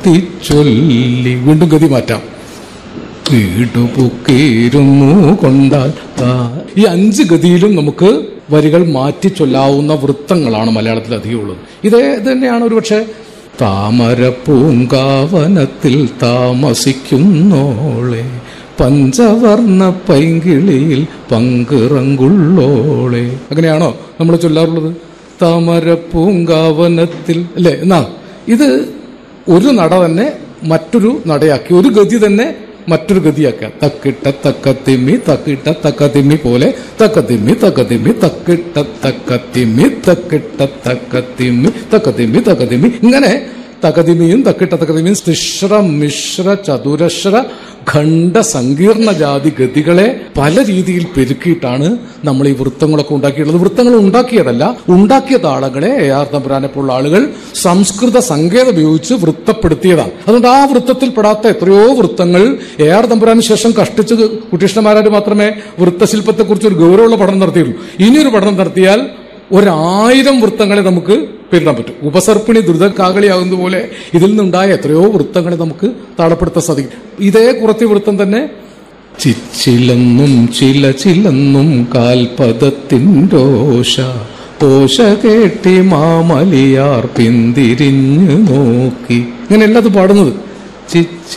മാറ്റി ചൊല്ലി വീണ്ടും ഗതി മാറ്റാം വീടുപൊക്കിയിരുന്നു കൊണ്ടാൽ താ- ഈ അഞ്ച് ഗതിയിലും നമുക്ക് വരികൾ മാറ്റി ചൊല്ലാവുന്ന വൃത്തങ്ങളാണ് മലയാളത്തിൽ അധികം ഉള്ളത് ഇതേ ഇത് തന്നെയാണ് ഒരുപക്ഷെ താമര പൂങ്കാവനത്തിൽ താമസിക്കുന്നോളെ പഞ്ചവർണ്ണ പൈങ്കിളിയിൽ പങ്കിറങ്കുള്ളോളെ അങ്ങനെയാണോ നമ്മൾ ചൊല്ലാറുള്ളത് താമര പൂങ്കാവനത്തിൽ അല്ലേ എന്നാ ഇത് ഒരു നട തന്നെ മറ്റൊരു നടയാക്കി ഒരു ഗതി തന്നെ മറ്റൊരു ഗതിയാക്കുക തക്കിട്ട തക്കത്തിമ്മി തക്കിട്ട തക്കത്തിമ്മി പോലെ തക്കത്തിമ്മി തക്കത്തിമ്മി തക്കിട്ട തക്കത്തിമ്മി തക്കിട്ട തക്കത്തിമ്മി തക്കത്തിമ്മി തക്കത്തിമ്മി ഇങ്ങനെ തകതിമിയും തക്കിട്ട തകതിമിയും തിശ്ര മിശ്ര ചതുരശ്ര ഖണ്ഡ സങ്കീർണ ജാതി ഗതികളെ പല രീതിയിൽ പെരുക്കിയിട്ടാണ് നമ്മൾ ഈ വൃത്തങ്ങളൊക്കെ ഉണ്ടാക്കിയിട്ടുള്ളത് വൃത്തങ്ങൾ ഉണ്ടാക്കിയതല്ല ഉണ്ടാക്കിയ താളങ്ങളെ എ ആർ തമ്പുരാനെ പോലുള്ള ആളുകൾ സംസ്കൃത സങ്കേതം ഉപയോഗിച്ച് വൃത്തപ്പെടുത്തിയതാണ് അതുകൊണ്ട് ആ വൃത്തത്തിൽ പെടാത്ത എത്രയോ വൃത്തങ്ങൾ എ ആർ തമ്പുരാന് ശേഷം കഷ്ടിച്ച് കുട്ടിഷ്ണമാരാര് മാത്രമേ വൃത്തശില്പത്തെക്കുറിച്ച് ഒരു ഗൗരവമുള്ള പഠനം നടത്തിയുള്ളൂ ഇനിയൊരു പഠനം നടത്തിയാൽ ഒരായിരം വൃത്തങ്ങളെ നമുക്ക് പേരിടാൻ പറ്റും ഉപസർപ്പിണി ദ്രുതകാകളിയാകുന്ന പോലെ ഇതിൽ നിന്നുണ്ടായ എത്രയോ വൃത്തങ്ങളെ നമുക്ക് താളപ്പെടുത്താൻ സാധിക്കും ഇതേ കുറത്തി വൃത്തം തന്നെ ചിച്ചിലെന്നും ചില ചിലെന്നും കാൽപദത്തിൻ്റോശ ഓശ കേട്ടി മാമലിയാർ പിന്തിരിഞ്ഞു നോക്കി ഇങ്ങനെയല്ല അത് പാടുന്നത് ചിച്ചി